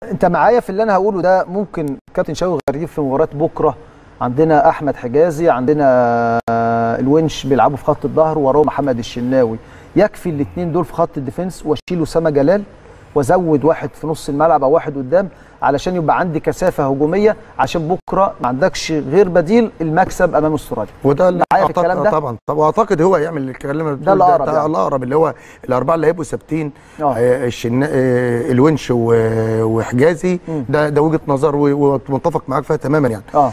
انت معايا في اللي انا هقوله ده ممكن كابتن شوقي غريب في مباراه بكره عندنا احمد حجازي عندنا آه، الونش بيلعبوا في خط الظهر وراه محمد الشناوي يكفي الاثنين دول في خط الديفنس واشيل اسامه جلال وازود واحد في نص الملعب او واحد قدام علشان يبقى عندي كثافه هجوميه عشان بكره ما عندكش غير بديل المكسب امام استراليا وده اللي معايا في أعتقد- الكلام ده؟ طبعا طب واعتقد هو يعمل الكلام اللي ده بتقول الأقرب ده يعني. الاقرب اللي هو الاربعه اللي هيبقوا ثابتين آه. آه، الشنا آه، الونش و- وحجازي ده ده وجهه نظر و- ومتفق معاك فيها تماما يعني اه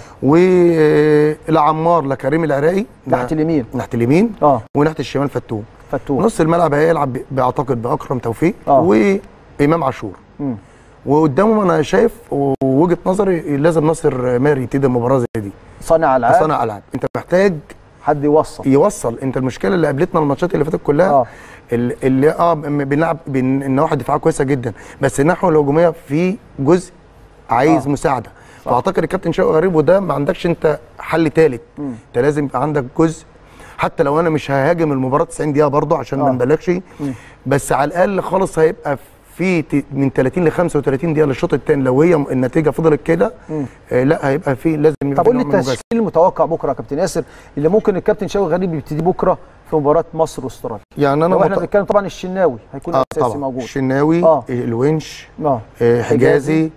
ولا عمار لا كريم العراقي ده تحت اليمين ناحيه اليمين اه وناحيه الشمال فتوح فتوح نص الملعب هيلعب ب- بعتقد باكرم توفيق آه. وامام عاشور مم. وقدامهم انا شايف ووجهه نظري لازم ناصر ماهر يبتدي المباراه زي دي صانع العاب صانع العاب انت محتاج حد يوصل يوصل انت المشكله اللي قابلتنا الماتشات اللي فاتت كلها اه اللي, اللي اه م- بنلعب بن- النواحي الدفاعيه كويسه جدا بس الناحيه الهجوميه في جزء عايز آه. آه. مساعده فاعتقد الكابتن شوقي غريب وده ما عندكش انت حل ثالث مم. انت لازم يبقى عندك جزء حتى لو انا مش ههاجم المباراه 90 دقيقه برضه عشان آه. ما نبالغش مم. بس على الاقل خالص هيبقى في ت- من 30 ل 35 دقيقه للشوط الثاني لو هي النتيجه فضلت كده مم. آه لا هيبقى في لازم يبقى طب في قول لي نوع من المجازفة. التشكيل المتوقع بكره يا كابتن ياسر اللي ممكن الكابتن شوقي غريب يبتدي بكره في مباراه مصر واستراليا يعني انا لو احنا مت- بنتكلم طبعا الشناوي هيكون آه اساسي طبعا موجود الشناوي آه. الونش اه آه، حجازي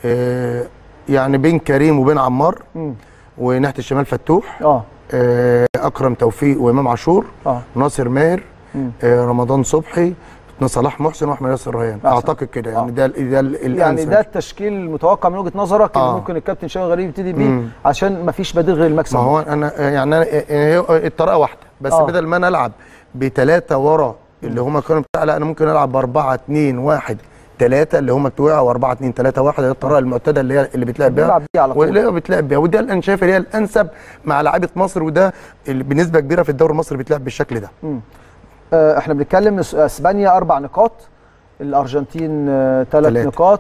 آه، يعني بين كريم وبين عمار مم. وناحيه الشمال فتوح اه آه، اكرم توفيق وامام عاشور اه ناصر ماهر مم. آه، رمضان صبحي صلاح محسن واحمد ياسر ريان أحسن. اعتقد كده يعني آه. ده ال- ده ال- يعني الانسب ده التشكيل المتوقع من وجهه نظرك اللي آه. ممكن الكابتن شوقي غريب يبتدي بيه مم. عشان ما فيش بديل غير المكسب ما هو انا آه، يعني أنا آه، آه، الطريقه واحده بس آه. بدل ما انا العب بثلاثه ورا اللي هم كانوا بتاع لا انا ممكن العب ب 4 2 1 3 اللي هم بتوع او 4 2 3 1 دي الطريقه المعتاده اللي هي اللي بتلعب بيها بيلعب بيه على طول واللي هو بتلعب بيها وده اللي انا شايف اللي هي الانسب مع لعيبه مصر وده اللي بنسبه كبيره في الدوري المصري بيتلعب بالشكل ده مم. آه احنا بنتكلم اس- اسبانيا اربع نقاط الارجنتين ثلاث تلاتة. نقاط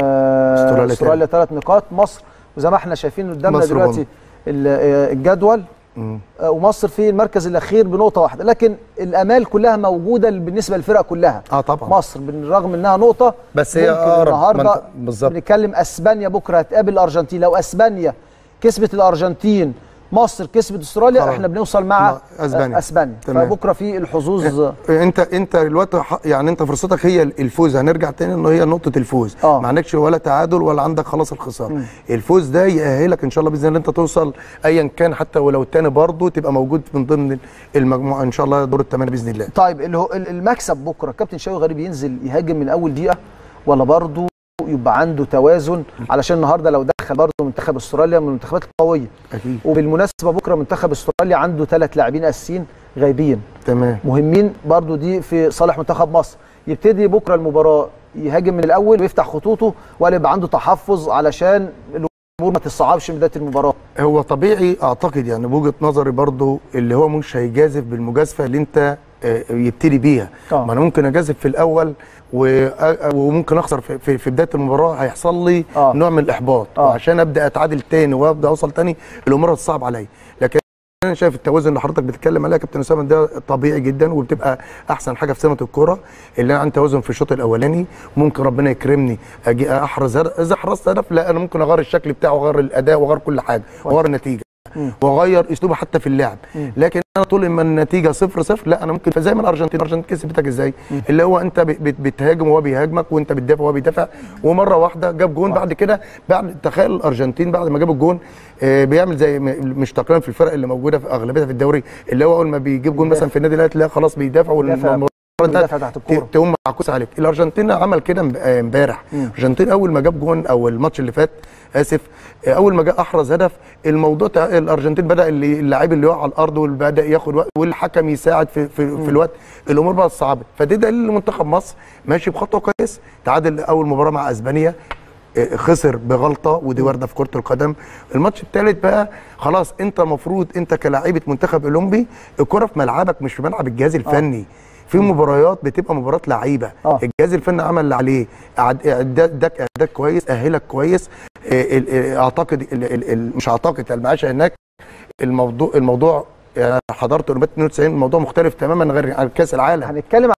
آه أستراليا استراليا ثلاث نقاط مصر وزي ما احنا شايفين قدامنا مصر دلوقتي ال- آه، الجدول مم. آه، ومصر في المركز الاخير بنقطه واحده لكن الامال كلها موجوده بالنسبه للفرق كلها اه طبعا مصر بالرغم انها نقطه بس هي ممكن اقرب النهارده ما أنت- بالظبط بنتكلم اسبانيا بكره هتقابل الارجنتين لو اسبانيا كسبت الارجنتين مصر كسبت استراليا خلاص. احنا بنوصل مع مع أسبانيا. آه، اسبانيا تمام. فبكره في الحظوظ انت انت الوقت ح- يعني انت فرصتك هي الفوز هنرجع تاني انه هي نقطه الفوز آه. ما عندكش ولا تعادل ولا عندك خلاص الخساره مم. الفوز ده يأهلك ان شاء الله باذن الله انت توصل ايا كان حتى ولو التاني برضه تبقى موجود من ضمن المجموعه ان شاء الله دور الثمانيه باذن الله طيب اللي هو ال- المكسب بكره كابتن شوقي غريب ينزل يهاجم من اول دقيقه ولا برضه يبقى عنده توازن علشان النهارده لو دخل برضه منتخب استراليا من المنتخبات القويه اكيد وبالمناسبه بكره منتخب استراليا عنده ثلاث لاعبين اساسيين غايبين تمام مهمين برضو دي في صالح منتخب مصر يبتدي بكره المباراه يهاجم من الاول ويفتح خطوطه ولا يبقى عنده تحفظ علشان الامور ما تصعبش من بدايه المباراه هو طبيعي اعتقد يعني بوجهه نظري برضو اللي هو مش هيجازف بالمجازفه اللي انت آه، يبتدي بيها آه. ما انا ممكن اجازف في الاول و- آه، وممكن اخسر في, في, في بدايه المباراه هيحصل لي آه. نوع من الاحباط آه. وعشان ابدا اتعادل تاني وابدا اوصل تاني الامور هتصعب عليا لكن انا شايف التوازن اللي حضرتك بتتكلم عليه يا كابتن اسامه ده طبيعي جدا وبتبقى احسن حاجه في سنه الكوره اللي انا عندي توازن في الشوط الاولاني ممكن ربنا يكرمني اجي احرز هدف. اذا حرزت هدف لا انا ممكن اغير الشكل بتاعه واغير الاداء واغير كل حاجه واغير النتيجه مم. واغير اسلوبه حتى في اللعب مم. لكن انا طول ما النتيجه صفر صفر لا انا ممكن زي ما الارجنتين الارجنتين كسبتك ازاي اللي هو انت ب- بت- بتهاجم وهو بيهاجمك وانت بتدافع وهو بيدافع ومره واحده جاب جون بعد كده بعد تخيل الارجنتين بعد ما جاب الجون آه، بيعمل زي م- مش تقريبا في الفرق اللي موجوده في اغلبيتها في الدوري اللي هو اول ما بيجيب جون مثلا في النادي الاهلي تلاقي خلاص بيدافع بيدافع. والمباراه بيدافع تحت الكورة. ت- تقوم معكوس عليك الارجنتين عمل كده امب- آه، امبارح مم. الارجنتين اول ما جاب جون او الماتش اللي فات اسف آه، اول ما جاء احرز هدف الموضوع تع- الارجنتين بدا اللي اللاعب اللي يقع على الارض وبدا ياخد وقت والحكم يساعد في في, في الوقت الامور بقت صعبه فده دليل ان منتخب مصر ماشي بخطوه كويسه تعادل اول مباراه مع اسبانيا آه، خسر بغلطه ودي وارده في كره القدم الماتش الثالث بقى خلاص انت المفروض انت كلاعيبه منتخب اولمبي الكره في ملعبك مش في ملعب الجهاز الفني في مباريات بتبقى مباراه لعيبه آه. الجهاز الفني عمل اللي عليه أعد- اعدادك اعداد كويس اهلك كويس آه، ال- ال- اعتقد ال- ال- ال- مش اعتقد المعاشه هناك الموضوع الموضوع يعني حضرت اولمبياد 92 الموضوع مختلف تماما غير عن كاس العالم هنتكلم